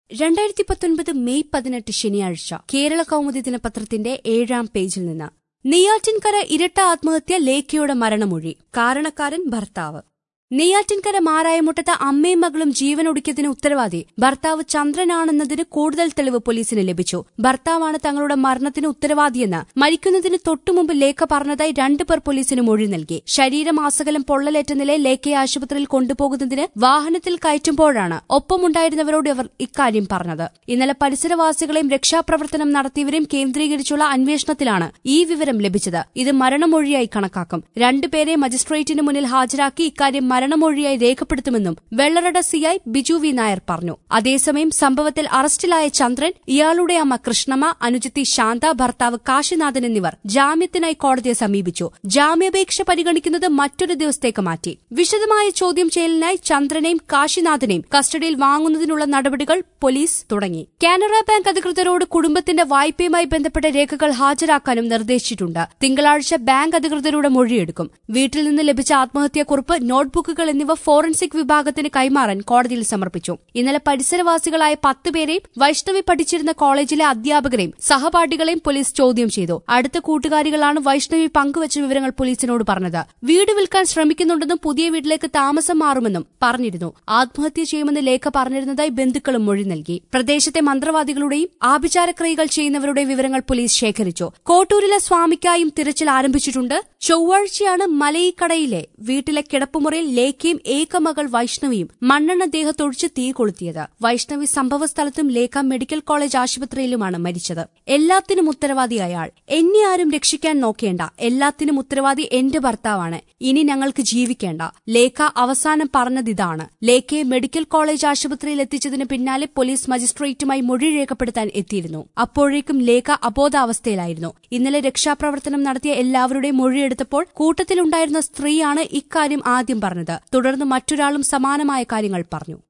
രണ്ടായിരത്തി പത്തൊൻപത് മെയ് പതിനെട്ട് ശനിയാഴ്ച കേരള കൗമുദി ദിനപത്രത്തിന്റെ ഏഴാം പേജിൽ നിന്ന് നെയ്യാറ്റിൻകര ഇരട്ട ആത്മഹത്യ ലേഖയുടെ മരണമൊഴി കാരണക്കാരൻ ഭർത്താവ് നെയ്യാറ്റിൻകര മാറായമുട്ടത്ത് അമ്മയും മകളും ജീവനൊടുക്കിയതിന് ഉത്തരവാദി ഭർത്താവ് ചന്ദ്രനാണെന്നതിന് കൂടുതൽ തെളിവ് പോലീസിന് ലഭിച്ചു ഭർത്താവാണ് തങ്ങളുടെ മരണത്തിന് ഉത്തരവാദിയെന്ന് മരിക്കുന്നതിന് തൊട്ടുമുമ്പ് ലേഖ പറഞ്ഞതായി രണ്ടുപേർ പോലീസിന് മൊഴി നൽകി ശരീരമാസകലം പൊള്ളലേറ്റ നിലയിൽ ലേഖയെ ആശുപത്രിയിൽ കൊണ്ടുപോകുന്നതിന് വാഹനത്തിൽ കയറ്റുമ്പോഴാണ് ഒപ്പമുണ്ടായിരുന്നവരോട് ഇവർ ഇക്കാര്യം പറഞ്ഞത് ഇന്നലെ പരിസരവാസികളെയും രക്ഷാപ്രവർത്തനം നടത്തിയവരെയും കേന്ദ്രീകരിച്ചുള്ള അന്വേഷണത്തിലാണ് ഈ വിവരം ലഭിച്ചത് ഇത് മരണമൊഴിയായി കണക്കാക്കും രണ്ടുപേരെ മജിസ്ട്രേറ്റിന് മുന്നിൽ ഹാജരാക്കി ഇക്കാര്യം മരണമൊഴിയായി രേഖപ്പെടുത്തുമെന്നും വെള്ളറട സിഐ ബിജു വി നായർ പറഞ്ഞു അതേസമയം സംഭവത്തിൽ അറസ്റ്റിലായ ചന്ദ്രൻ ഇയാളുടെ അമ്മ കൃഷ്ണമ്മ അനുജത്തി ശാന്ത ഭർത്താവ് കാശിനാഥൻ എന്നിവർ ജാമ്യത്തിനായി കോടതിയെ സമീപിച്ചു ജാമ്യാപേക്ഷ പരിഗണിക്കുന്നത് മറ്റൊരു ദിവസത്തേക്ക് മാറ്റി വിശദമായ ചോദ്യം ചെയ്യലിനായി ചന്ദ്രനെയും കാശിനാഥനെയും കസ്റ്റഡിയിൽ വാങ്ങുന്നതിനുള്ള നടപടികൾ പോലീസ് തുടങ്ങി കാനറ ബാങ്ക് അധികൃതരോട് കുടുംബത്തിന്റെ വായ്പയുമായി ബന്ധപ്പെട്ട രേഖകൾ ഹാജരാക്കാനും നിർദ്ദേശിച്ചിട്ടുണ്ട് തിങ്കളാഴ്ച ബാങ്ക് അധികൃതരുടെ മൊഴിയെടുക്കും വീട്ടിൽ നിന്ന് ലഭിച്ച ആത്മഹത്യാക്കുറിപ്പ് നോട്ട്ബുക്കുകൾ എന്നിവ ഫോറൻസിക് വിഭാഗത്തിന് കൈമാറാൻ കോടതിയിൽ സമർപ്പിച്ചു ഇന്നലെ പരിസരവാസികളായ പത്തുപേരെയും വൈഷ്ണവി പഠിച്ചിരുന്ന കോളേജിലെ അധ്യാപകരെയും സഹപാഠികളെയും പോലീസ് ചോദ്യം ചെയ്തു അടുത്ത കൂട്ടുകാരികളാണ് വൈഷ്ണവി പങ്കുവച്ച വിവരങ്ങൾ പോലീസിനോട് പറഞ്ഞത് വീട് വിൽക്കാൻ ശ്രമിക്കുന്നുണ്ടെന്നും പുതിയ വീട്ടിലേക്ക് താമസം മാറുമെന്നും പറഞ്ഞിരുന്നു ആത്മഹത്യ ചെയ്യുമെന്ന് ലേഖ പറഞ്ഞിരുന്നതായി ബന്ധുക്കളും മൊഴി നൽകി പ്രദേശത്തെ മന്ത്രവാദികളുടെയും ആഭിചാരക്രിയകൾ ചെയ്യുന്നവരുടെയും വിവരങ്ങൾ പോലീസ് ശേഖരിച്ചു കോട്ടൂരിലെ സ്വാമിക്കായും തിരച്ചിൽ ആരംഭിച്ചിട്ടുണ്ട് ചൊവ്വാഴ്ചയാണ് മലയിക്കടയിലെ വീട്ടിലെ കിടപ്പുമുറിയിൽ ലേഖയും ഏകമകൾ വൈഷ്ണവിയും മണ്ണെണ്ണ ദേഹത്തൊഴിച്ച് തീ കൊളുത്തിയത് വൈഷ്ണവി സംഭവ സ്ഥലത്തും ലേഖ മെഡിക്കൽ കോളേജ് ആശുപത്രിയിലുമാണ് മരിച്ചത് എല്ലാത്തിനും ഉത്തരവാദി അയാൾ എന്നെ ആരും രക്ഷിക്കാൻ നോക്കേണ്ട എല്ലാത്തിനും ഉത്തരവാദി എന്റെ ഭർത്താവാണ് ഇനി ഞങ്ങൾക്ക് ജീവിക്കേണ്ട ലേഖ അവസാനം പറഞ്ഞതിതാണ് ലേഖയെ മെഡിക്കൽ കോളേജ് ആശുപത്രിയിൽ എത്തിച്ചതിന് പിന്നാലെ പോലീസ് മജിസ്ട്രേറ്റുമായി മൊഴി രേഖപ്പെടുത്താൻ എത്തിയിരുന്നു അപ്പോഴേക്കും ലേഖ അബോധാവസ്ഥയിലായിരുന്നു ഇന്നലെ രക്ഷാപ്രവർത്തനം നടത്തിയ എല്ലാവരുടെയും മൊഴിയെടുത്തപ്പോൾ കൂട്ടത്തിലുണ്ടായിരുന്ന സ്ത്രീയാണ് ഇക്കാര്യം ആദ്യം പറഞ്ഞത് തുടർന്ന് മറ്റൊരാളും സമാനമായ കാര്യങ്ങൾ പറഞ്ഞു